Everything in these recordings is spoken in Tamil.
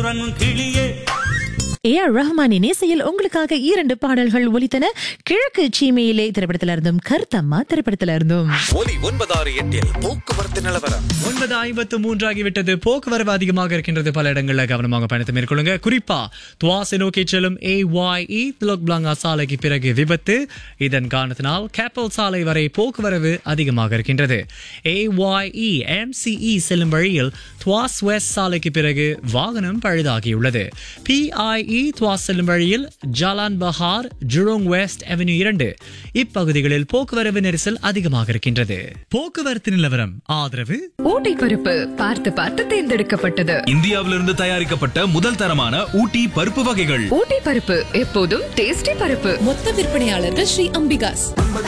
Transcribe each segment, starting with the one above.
உறங்கும் கிளியே ஏ ஆர் ரஹ்மானின் இசையில் உங்களுக்காக இரண்டு பாடல்கள் ஒலித்தன கிழக்கு சீமையிலே திரைப்படத்தில இருந்தும் கருத்தம்மா திரைப்படத்தில இருந்தும் ஒலி ஒன்பதாறு எட்டில் போக்குவரத்து நிலவரம் ஒன்பது ஐம்பத்து மூன்றாகிவிட்டது போக்குவரவு அதிகமாக இருக்கின்றது பல இடங்களில் கவனமாக பயணத்தை மேற்கொள்ளுங்க குறிப்பா துவாசை நோக்கி செல்லும் ஏ வாய் இ துலக் பிளாங்கா சாலைக்கு பிறகு விபத்து இதன் காரணத்தினால் கேப்பல் சாலை வரை போக்குவரவு அதிகமாக இருக்கின்றது ஏ வாய் இ எம்சிஇ செல்லும் வழியில் துவாஸ் வெஸ்ட் சாலைக்கு பிறகு வாகனம் பழுதாகியுள்ளது பிஐஇ துவாஸ் செல்லும் வழியில் Jalan Bahar Jurong West Avenue இரண்டு இப்பகுதிகளில் போக்குவரவு நெரிசல் அதிகமாக இருக்கின்றது போக்குவரத்து நிலவரம் ஆதரவு ஊட்டி பருப்பு பார்த்து பார்த்து தேர்ந்தெடுக்கப்பட்டது இந்தியாவிலிருந்து தயாரிக்கப்பட்ட முதல் தரமான ஊட்டி பருப்பு வகைகள் ஊட்டி பருப்பு எப்போதும் டேஸ்டி பருப்பு மொத்த விற்பனையாளர்கள் ஸ்ரீ அம்பிகாஸ்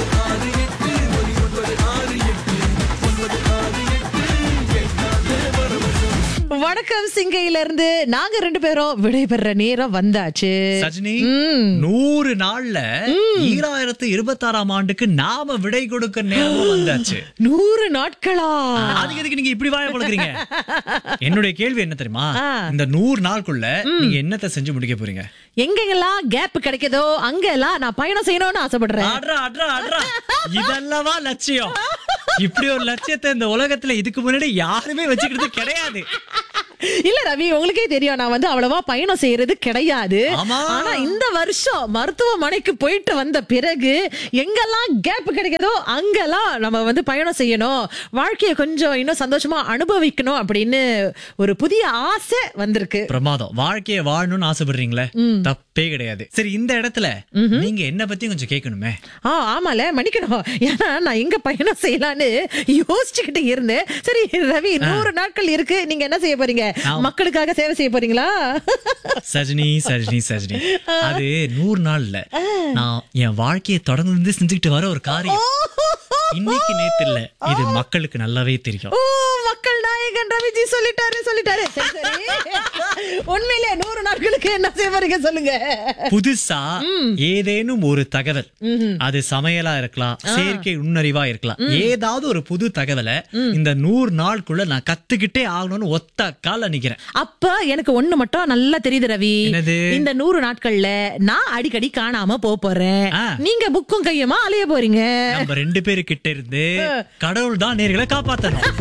வணக்கம் சிங்கையில இருந்து நாங்க ரெண்டு பேரும் விடைபெற நேரம் வந்தாச்சு சஜினி நூறு நாள்ல ஈராயிரத்து இருபத்தி ஆறாம் ஆண்டுக்கு நாம விடை கொடுக்க நேரம் வந்தாச்சு நூறு நாட்களா அதுக்கு எதுக்கு நீங்க இப்படி வாய பழக்கிறீங்க என்னுடைய கேள்வி என்ன தெரியுமா ஆ. இந்த நூறு நாளுக்குள்ள நீங்க என்னத்தை செஞ்சு முடிக்க போறீங்க எங்கெங்கெல்லாம் கேப் கிடைக்குதோ அங்கெல்லாம் நான் பயணம் செய்யணும்னு ஆசைப்படுறேன் அட்ரா அட்ரா அட்ரா இதல்லவா லட்சியம் இப்படி ஒரு லட்சியத்தை இந்த உலகத்துல இதுக்கு முன்னாடி யாருமே வச்சுக்கிறது கிடையாது இல்ல ரவி உங்களுக்கே தெரியும் நான் வந்து அவ்வளவா பயணம் செய்யறது கிடையாது ஆமா. ஆனா இந்த வருஷம் மருத்துவமனைக்கு போயிட்டு வந்த பிறகு எங்கெல்லாம் கேப் கிடைக்குதோ அங்கெல்லாம் நம்ம வந்து பயணம் செய்யணும் வாழ்க்கையை கொஞ்சம் இன்னும் சந்தோஷமா அனுபவிக்கணும் அப்படின்னு ஒரு புதிய ஆசை வந்திருக்கு பிரமாதம் வாழ்க்கைய வாழணும்னு ஆசைப்படுறீங்களே தப்பே கிடையாது சரி இந்த இடத்துல நீங்க என்ன பத்தி கொஞ்சம் கேட்கணுமே ஆ ஆமால மன்னிக்கணும் ஏன்னா நான் எங்க பயணம் செய்யலான்னு யோசிச்சுக்கிட்டு இருந்தேன் சரி ரவி நூறு நாட்கள் இருக்கு நீங்க என்ன செய்ய போறீங்க மக்களுக்காக சேவை செய்ய போறீங்களா சஜினி சஜினி சஜினி அது நூறு நாள்ல நான் என் வாழ்க்கையை தொடர்ந்து இருந்து செஞ்சுக்கிட்டு வர ஒரு காரியம் இன்னைக்கு நேத்து இல்ல இது மக்களுக்கு நல்லாவே தெரியும் ஓ மக்கள் நாயகன் ரவிஜி சொல்லிட்டாரு சொல்லிட்டாரு சரி, சரி. உண்மையிலே நூறு நாட்களுக்கு என்ன செய்ய போறீங்க சொல்லுங்க புதுசா ஏதேனும் ஒரு தகவல் அது சமையலா இருக்கலாம் செயற்கை நுண்ணறிவா இருக்கலாம் ஏதாவது ஒரு புது தகவலை இந்த நூறு நாளுக்குள்ள நான் கத்துக்கிட்டே ஆகணும்னு ஒத்த கால நிக்கிறேன் அப்ப எனக்கு ஒண்ணு மட்டும் நல்லா தெரியுது ரவி என்னது? இந்த நூறு நாட்கள்ல நான் அடிக்கடி காணாம போக போறேன் ஆ. நீங்க புக்கும் கையுமா அலைய போறீங்க நம்ம ரெண்டு பேரு கிட்ட இருந்து கடவுள் தான் நேர்களை காப்பாத்தணும்